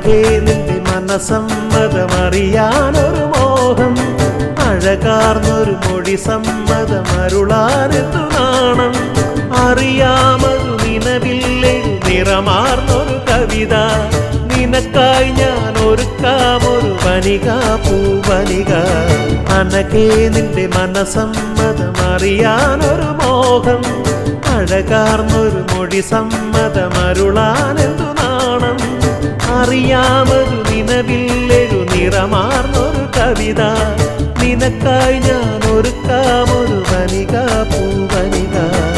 അനഘേ നിന്റെ മനസമ്മതമറിയാനൊരു മോഹം അഴകാർന്നൊരു മൊഴി സമ്മതമരുളാനെത്തു നാണം അറിയാമതു നിലവില്ലെഴു നിറമാർന്നൊരു കവിത നിനക്കായി ഞാൻ ഒരുക്കാമൊരു വനിക പൂവനിക അനഘേ നിന്റെ മനസമ്മതമറിയാനൊരു മോഹം അഴകാർന്നൊരു മൊഴി സമ്മതമരുളാനെന്തു നാണം അറിയാമൊരു നിലവില്ലെഴു നിറമാർന്നൊരു കവിത നിനക്കായി ഞാൻ ഒരുക്കാമൊരു വനിക പൂവനിക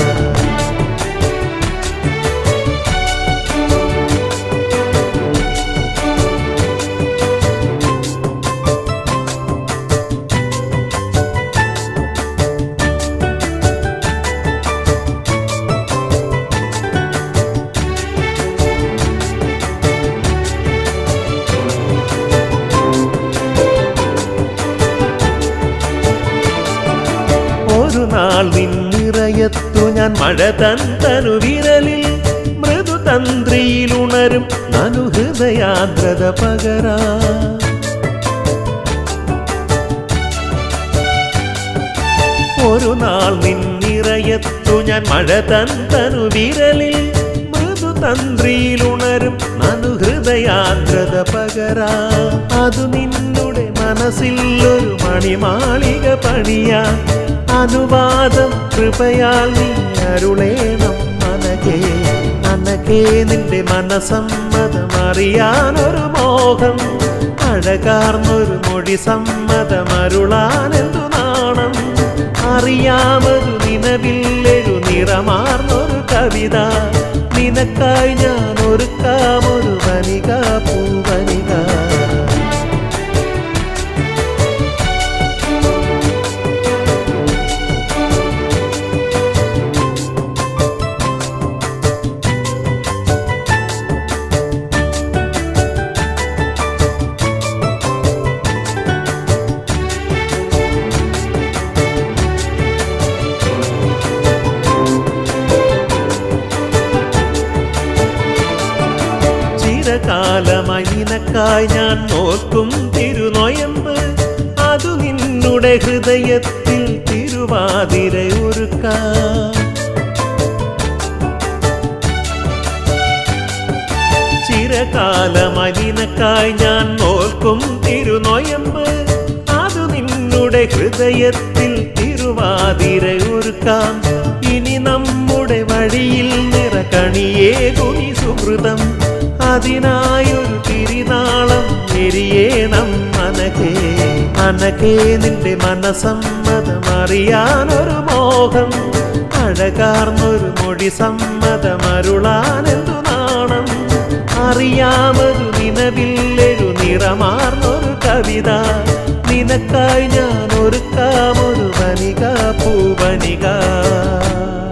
ഒരു നാൾ നിന്നിറയത്തു ഞാൻ മഴ തന്തനു വിരലിൽ മൃദുതന്ത്രിയിലുണരും നനുഹൃദയാദ്രത പകരാ ഒരു നാൾ നിന്നിറയത്തു ഞാൻ മഴ തന്തനു വിരലിൽ മൃദുതന്ത്രിയിലുണരും നനുഹൃദയാദ്രത പകരാ അതു നിന്നുടെ മനസ്സിൽ ഒരു മണിമാളിക പണിയാ അനുവാദം കൃപയാൽ നീ അരുളേണം മനകേ അനകേ നിന്റെ മനസമ്മതം അറിയാനൊരു മോഹം അഴകാർന്നൊരു മൊഴി സമ്മതമരുളാനെന്തു നാണം അറിയാമൊരു നിലവില്ലെഴു നിറമാർന്നൊരു കവിത നിനക്കായി ഞാൻ ഒരുക്കാമൊരു വനിക പൂവനിക ചിരകാലമായി നിനക്കായി ഞാൻ നോക്കും തിരുനൊയമ്പ് അതു നിന്നുടെ ഹൃദയത്തിൽ തിരുവാതിര ഒരുക്കാം ചിരകാലമായി നിനക്കായി ഞാൻ നോക്കും തിരുനൊയമ്പ് അതു നിന്നുടെ ഹൃദയത്തിൽ തിരുവാതിര ഒരുക്കാം ഇനി നമ്മുടെ വഴിയിൽ നിറകണിയേകുനി സുഹൃതം അതിനായൊരു തിരിനാളം എരിയേണം അനകേ അനകേ നിന്റെ മനസമ്മതം അറിയാനൊരു മോഹം അഴകാർന്നൊരു മൊഴി സമ്മതമരുളാനെന്തു നാണം അറിയാമൊരു നിലവില്ലെഴു നിറമാർന്നൊരു കവിത നിനക്കായി ഞാൻ ഒരുക്കാമൊരു വനിക പൂവനിക